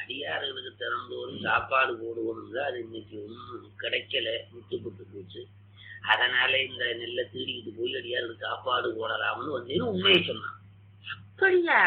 அடியார்களுக்கு திறந்தோறும் சாப்பாடு போடுவோம்ங்க அது இன்னைக்கு ஒன்றும் கிடைக்கல விட்டுப்பட்டு போச்சு அதனால இந்த நெல்லை திருடிக்கிட்டு போய் அடியார்களுக்கு சாப்பாடு போடலாம்னு வந்தேன்னு உண்மையை சொன்னான் அப்படியா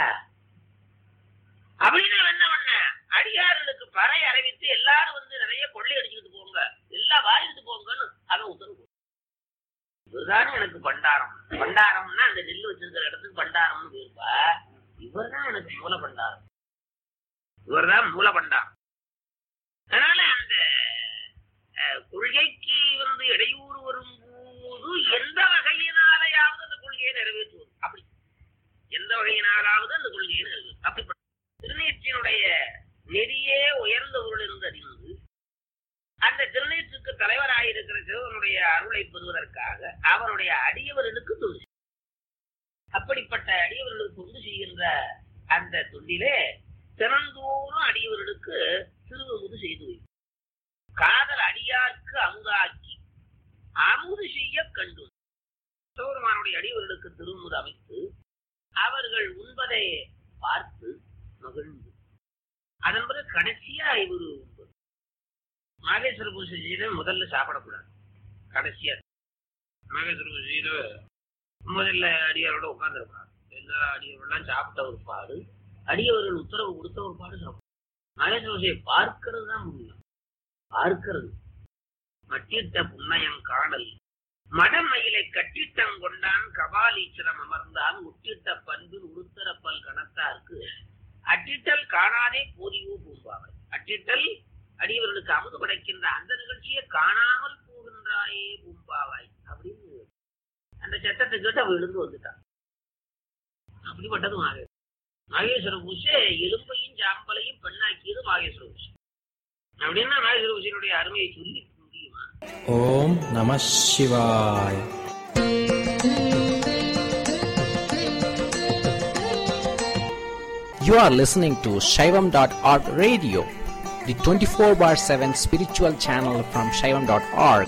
அப்படின்னு அவன் என்ன பண்ண அடியார்களுக்கு பறை அறிவித்து எல்லாரும் வந்து நிறைய கொள்ளை அடிச்சுக்கிட்டு போங்க எல்லாம் வாங்கிட்டு போங்கன்னு அவன் உத்தரவு போட்டான். இதுதானே எனக்கு பண்டாரம் பண்டாரம்னா அந்த நெல் வச்சிருக்கிற இடத்துக்கு பண்டாரம்னு போயிருப்பா இவர்தான் எனக்கு மூல பண்டாரம் இவர்தான் மூல பண்டாரம் அதனால அந்த அஹ், கொள்கைக்கு வந்து இடையூறு வரும்போது எந்த வகையினாலையாவது அந்த கொள்கையை நிறைவேற்றுவது அப்படி எந்த வகையினாலாவது அந்த கொள்கையை நிறைவேற்றுவது அப்படிப்பட்ட திருநீற்றினுடைய நெறியே உயர்ந்தவர்கள் என்று அறிந்து அந்த திருநீற்றுக்கு தலைவராயிருக்கிற சிவனுடைய அருளை பெறுவதற்காக அவருடைய அடியவர்களுக்கு தொண்டு செய்யும். அப்படிப்பட்ட அடியவர்களுக்கு தொண்டு செய்கின்ற அந்த தொண்டிலே திறந்தோறும் அடியவர்களுக்கு திருவமுது செய்து வைக்கும் காதல் அடியார்க்கு அமுதாக்கி அமுது செய்ய கண்டு சிவபெருமானுடைய அடியவர்களுக்கு திருமுது அமைத்து அவர்கள் உண்பதை பார்த்து மகிழ்ந்து அதன் பிறகு கடைசியா இவரு உண்பது நாகேஸ்வர பூஜையில முதல்ல சாப்பிடக்கூடாது கடைசியா நாகேஸ்வர பூஜையில முதல்ல அடியாரோட உட்கார்ந்துருப்பாரு எல்லா அடியாரோடலாம் சாப்பிட்ட ஒரு பாடு அடியவர்கள் உத்தரவு கொடுத்த ஒரு பாடு சாப்பிடும் நாகேஸ்வர பூஜையை பார்க்கிறது தான் முடியும் பார்க்கிறது மட்டிட்ட புன்னயம் காணல் மடமயிலை கட்டிட்டம் கொண்டான் கபாலீச்சரம் அமர்ந்தான் உட்டிட்ட பண்பில் உருத்தரப்பல் கணத்தார்க்கு அட்டிட்டல் காணாதே போதியோ பூம்பாவை அட்டிட்டல் அடியவர்களுக்கு அமுது படைக்கின்ற அந்த நிகழ்ச்சியை காணாமல் போகின்றாயே பூம்பாவாய் அப்படின்னு அந்த சட்டத்தை கேட்டு அவ எழுந்து வந்துட்டான் அப்படிப்பட்டது மாகே மாகேஸ்வர பூசை எலும்பையும் சாம்பலையும் பெண்ணாக்கியது மாகேஸ்வர பூசை அப்படின்னா மாகேஸ்வர பூசையினுடைய அருமையை சொல்லி முடியுமா ஓம் நம சிவாய் You are listening to Shaivam.org radio, the 24 bar 7 spiritual channel from Shaivam.org.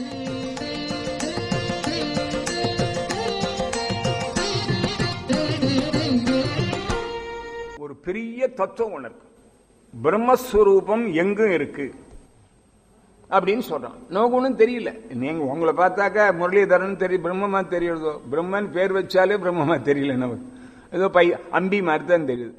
ஒரு பெரிய தத்துவம் ஒண்ணு இருக்கு பிரம்மஸ்வரூபம் எங்கும் இருக்கு அப்படின்னு சொல்றான் நமக்கு ஒன்றும் தெரியல நீங்க உங்களை பார்த்தாக்கா முரளிதரன் தெரியும் பிரம்மமா தெரியுறதோ பிரம்மன் பேர் வச்சாலே பிரம்மமா தெரியல நமக்கு ஏதோ பை அம்பி மாதிரி தான் தெரியுது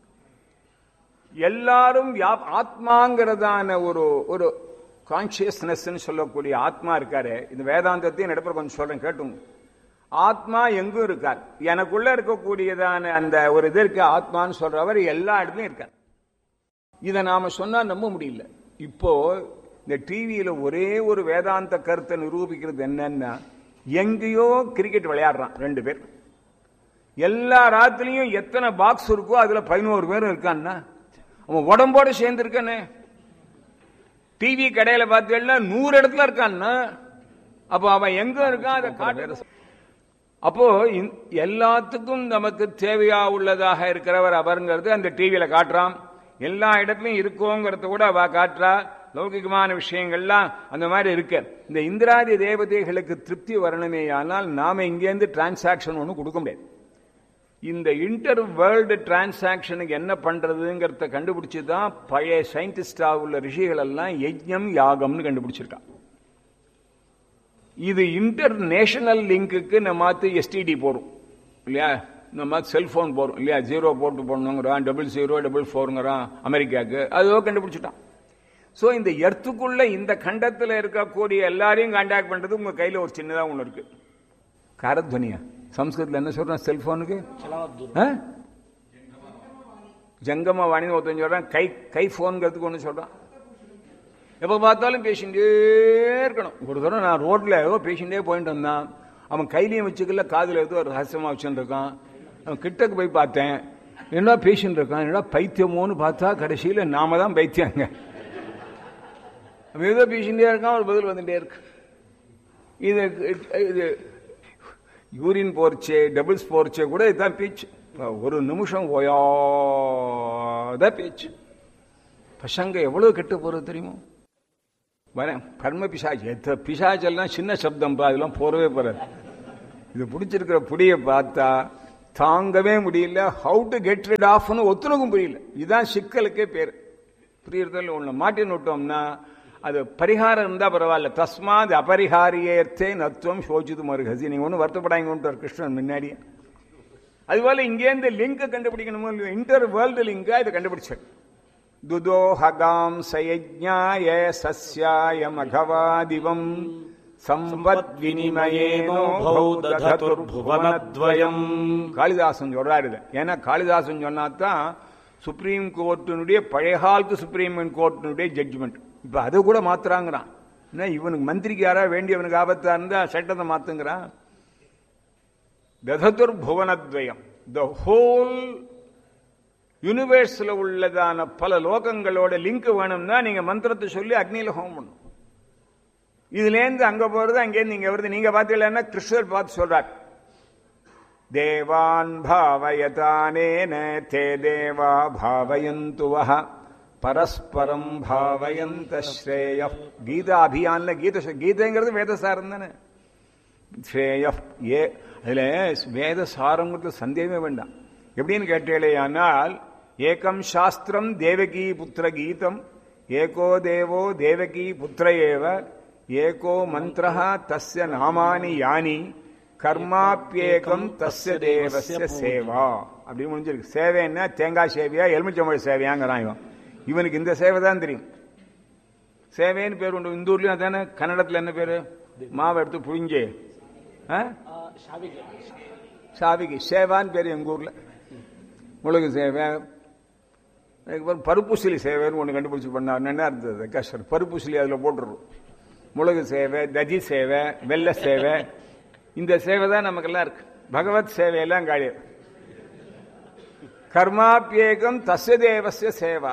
எல்லாரும் வியா- ஆத்மாங்கிறதான ஒரு ஒரு கான்சியஸ்னஸ் சொல்லக்கூடிய ஆத்மா இருக்காரு இந்த வேதாந்தத்தையும் நடப்ப கொஞ்சம் சொல்றேன் கேட்டுங்க ஆத்மா எங்கும் இருக்கார் எனக்குள்ள இருக்கக்கூடியதான அந்த ஒரு இது இருக்கு ஆத்மான்னு சொல்றவர் எல்லா இடத்துலயும் இருக்கார் இதை நாம சொன்னா நம்ப முடியல இப்போ இந்த டிவியில ஒரே ஒரு வேதாந்த கருத்தை நிரூபிக்கிறது என்னன்னா எங்கேயோ கிரிக்கெட் விளையாடுறான் ரெண்டு பேர் எல்லா ராத்திரியும் எத்தனை பாக்ஸ் இருக்கோ அதுல பதினோரு பேரும் இருக்கான்னா அவன் உடம்போட சேர்ந்து இருக்கானே டிவி கடையில பார்த்தீங்கன்னா நூறு இடத்துல இருக்கான்னா அப்போ அவன் எங்க இருக்கான் அதை காட்டு அப்போ இந்த- எல்லாத்துக்கும் நமக்கு தேவையா உள்ளதாக இருக்கிறவர் அவருங்கிறது அந்த டிவியில காட்டுறான் எல்லா இடத்துலயும் இருக்கோங்கிறத கூட அவ காட்டுறா லௌகிகமான விஷயங்கள்லாம் அந்த மாதிரி இருக்கு இந்த இந்திராதி தேவதைகளுக்கு திருப்தி வரணுமே ஆனால் நாம இங்கேருந்து டிரான்சாக்ஷன் ஒன்றும் கொடுக்க முடியாது இந்த இன்டர் வேர்ல்டு டிரான்சாக்ஷனுக்கு என்ன பண்றதுங்கிறத கண்டுபிடிச்சு தான் பழைய சயின்டிஸ்டா உள்ள ரிஷிகள் எல்லாம் யஜ்ஞம் யாகம்னு கண்டுபிடிச்சிருக்கான் இது இன்டர் நேஷனல் லிங்க்குக்கு நம்ம எஸ்டிடி போறோம் இல்லையா நம்ம செல்போன் போறோம் இல்லையா ஜீரோ போட்டு போடணுங்கிறான் டபுள் ஜீரோ டபுள் ஃபோருங்கிறான் அமெரிக்காவுக்கு அதோ கண்டுபிடிச்சிட்டான் ஸோ இந்த எர்த்துக்குள்ள இந்த கண்டத்தில் இருக்கக்கூடிய எல்லாரையும் கான்டாக்ட் பண்றது உங்க கையில ஒரு சின்னதா ஒன்று இருக்கு காரத்வனியா சம்ஸ்கிருதத்தில் என்ன சொல்றான் செல்போனுக்கு ஆ? ஜங்கம வாணின்னு ஒருத்தன் சொல்றான் கை கை ஃபோனுங்கிறதுக்கு ஒன்று சொல்றான் எப்போ பார்த்தாலும் பேசிகிட்டே இருக்கணும் ஒரு தடவை நான் ரோட்டில் ஏதோ பேசிகிட்டே போயிட்டு வந்தான் அவன் கையிலையும் வச்சுக்கல காதில் ஏதோ ஒரு ரகசியமாக வச்சுட்டு இருக்கான் அவன் கிட்டக்கு போய் பார்த்தேன் என்ன பேசிட்டு இருக்கான் என்னடா பைத்தியமோன்னு பார்த்தா கடைசியில் நாம தான் பைத்தியங்க அவன் ஏதோ பேசிகிட்டே இருக்கான் ஒரு பதில் வந்துட்டே இருக்கு இது இது யூரின் போர்ச்சே டபுள்ஸ் போர்ச்சே கூட இதுதான் பேச்சு ஒரு நிமிஷம் ஓயாத பேச்சு பசங்க எவ்வளவு கெட்டு போறது தெரியுமோ வரேன் கர்ம பிசாஜ் எத்த பிசாஜெல்லாம் சின்ன சப்தம்பா அதெல்லாம் போறவே போறாது இது பிடிச்சிருக்கிற புடியை பார்த்தா தாங்கவே முடியல ஹவு டு கெட் ரிட் ஆஃப்னு ஒத்துணுக்கும் புரியல இதுதான் சிக்கலுக்கே பேர் புரியுறதில் ஒன்று மாட்டின்னு விட்டோம்னா அது பரிகாரம் இருந்தால் பரவாயில்ல தஸ்மாத் அபரிகாரியத்தே நத்துவம் சோச்சிது மருகசி நீங்கள் ஒன்றும் வருத்தப்படாங்க கிருஷ்ணன் முன்னாடியே அதுபோல இங்கேருந்து லிங்க் கண்டுபிடிக்கணுமோ இல்லையோ இன்டர் வேர்ல்டு லிங்கா இதை கண்டுபிடிச்சார் துதோஹகாம் சயஜ்ஞாய சஸ்யாய மகவாதிவம் சம்பத் வினிமயேனோ பௌததுர்புவனத்வயம் காளிதாசன் சொல்றாரு இதை ஏன்னா காளிதாசன் சொன்னாதான் சுப்ரீம் கோர்ட்டினுடைய பழைய காலத்து சுப்ரீம் கோர்ட்டினுடைய ஜட்ஜ்மெண்ட் இப்ப அதை கூட மாத்துறாங்கிறான் என்ன இவனுக்கு மந்திரிக்கு யாரா வேண்டியவனுக்கு ஆபத்தா இருந்தா சட்டத்தை மாத்துங்கிறான் தததுர் புவனத்வயம் த ஹோல் யூனிவர்ஸ்ல உள்ளதான பல லோகங்களோட லிங்க் வேணும்னா நீங்க மந்திரத்தை சொல்லி அக்னியில ஹோம் பண்ணும் இதுலேருந்து அங்க போறது அங்கேருந்து இங்க வருது நீங்க பாத்தீங்கன்னா கிருஷ்ணர் பார்த்து சொல்றார் தேவான் பாவயதானேன தே தேவா பாவயந்து வஹ பரஸ்பரம் பாவயந்த ஸ்ரேய கீதா அபியான்ல கீத கீதைங்கிறது வேதசாரம் தானே ஸ்ரேய ஏ அதுல வேத சாரங்கிறது சந்தேகமே வேண்டாம் எப்படின்னு கேட்டேலையானால் ஏகம் சாஸ்திரம் தேவகி புத்திர கீதம் ஏகோ தேவோ தேவகி புத்திர ஏவ ஏகோ மந்திர தஸ்ய நாமானி யானி கர்மாப்பியேகம் தஸ்ய தேவஸ்ய சேவா அப்படி முடிஞ்சிருக்கு சேவைன்னா தேங்காய் சேவையா எலுமிச்சம்பழ சேவையாங்கிறான் இவன் இவனுக்கு இந்த சேவை தான் தெரியும் சேவைன்னு பேர் உண்டு இந்த ஊர்லயும் அதானே கன்னடத்துல என்ன பேரு மாவை எடுத்து புழிஞ்சு ஆ? சாவிக்கு சேவான்னு பேர் எங்க ஊர்ல முழுகு சேவை அதுக்கப்புறம் பருப்புசிலி சேவைன்னு ஒன்று கண்டுபிடிச்சி பண்ணார் என்ன இருந்தது கஷ்டம் பருப்புசிலி அதில் போட்டுருவோம் முழுகு சேவை தஜி சேவை வெள்ளை சேவை இந்த சேவை தான் நமக்கெல்லாம் இருக்கு பகவத் சேவையெல்லாம் காழியது கர்மாப்பியேகம் தஸ்ய தேவசிய சேவா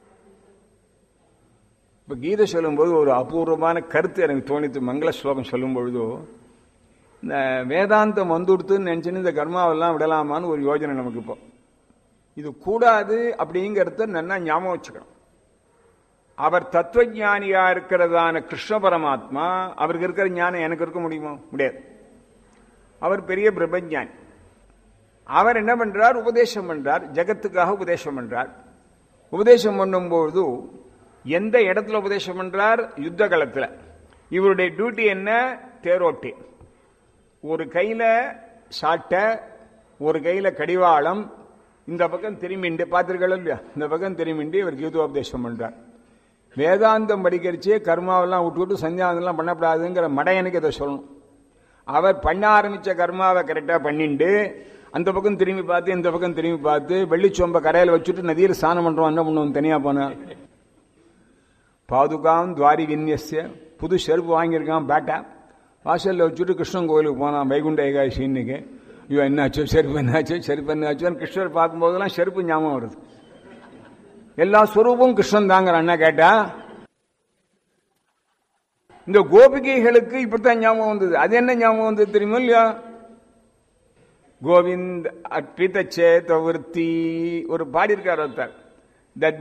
இப்ப கீதை சொல்லும்போது ஒரு அபூர்வமான கருத்து எனக்கு தோணித்து மங்கள ஸ்லோகம் சொல்லும் பொழுதோ இந்த வேதாந்தம் வந்துடுத்துன்னு நினைச்சுன்னு இந்த கர்மாவெல்லாம் விடலாமான்னு ஒரு யோஜனை நமக்கு இப்போ இது கூடாது அப்படிங்கிறத நல்லா ஞாபகம் வச்சுக்கணும் அவர் தத்துவஞானியா இருக்கிறதான கிருஷ்ண பரமாத்மா அவருக்கு இருக்கிற ஞானம் எனக்கு இருக்க முடியுமா முடியாது அவர் பெரிய பிரபஞ்ஞானி அவர் என்ன பண்றார் உபதேசம் பண்றார் ஜகத்துக்காக உபதேசம் பண்றார் உபதேசம் பண்ணும்போது எந்த இடத்துல உபதேசம் பண்றார் யுத்த களத்துல இவருடைய டியூட்டி என்ன தேரோட்டி ஒரு கையில சாட்டை ஒரு கையில கடிவாளம் இந்த பக்கம் திரும்பிண்டு பார்த்திருக்கல இல்லையா இந்த பக்கம் திரும்பிண்டு இவர் கீதோபதேசம் பண்றார் வேதாந்தம் படிக்கிறச்சே கர்மாவெல்லாம் விட்டு விட்டு சந்தியாவந்தெல்லாம் பண்ணக்கூடாதுங்கிற மடையனுக்கு இதை சொல்லணும் அவர் பண்ண ஆரம்பிச்ச கர்மாவை கரெக்டா பண்ணிண்டு அந்த பக்கம் திரும்பி பார்த்து இந்த பக்கம் திரும்பி பார்த்து வெள்ளிச்சொம்ப கரையில வச்சுட்டு நதியில் ஸ்நானம் பண்றோம் என்ன பண்ணுவோம் தனியா போனா பாதுகாம் துவாரி விநியசிய புது செருப்பு வாங்கியிருக்கான் பேட்டா வாசல்ல வச்சுட்டு கிருஷ்ணன் கோயிலுக்கு போனான் வைகுண்ட ஏகாதசி இன்னைக்கு ஐயோ என்னாச்சோ செருப்பு என்னாச்சோ செருப்பு என்னாச்சோன்னு கிருஷ்ணர் பார்க்கும்போதெல்லாம் செருப்பு ஞாபகம் வருது எல்லா ஸ்வரூபம் கிருஷ்ணன் தாங்கிறான் என்ன கேட்டா இந்த கோபிகைகளுக்கு இப்படித்தான் ஞாபகம் வந்தது அது என்ன ஞாபகம் வந்தது தெரியுமா இல்லையா கோவிந்த் அர்ப்பித சேத விருத்தி ஒரு பாடி இருக்கார் ஒருத்தர்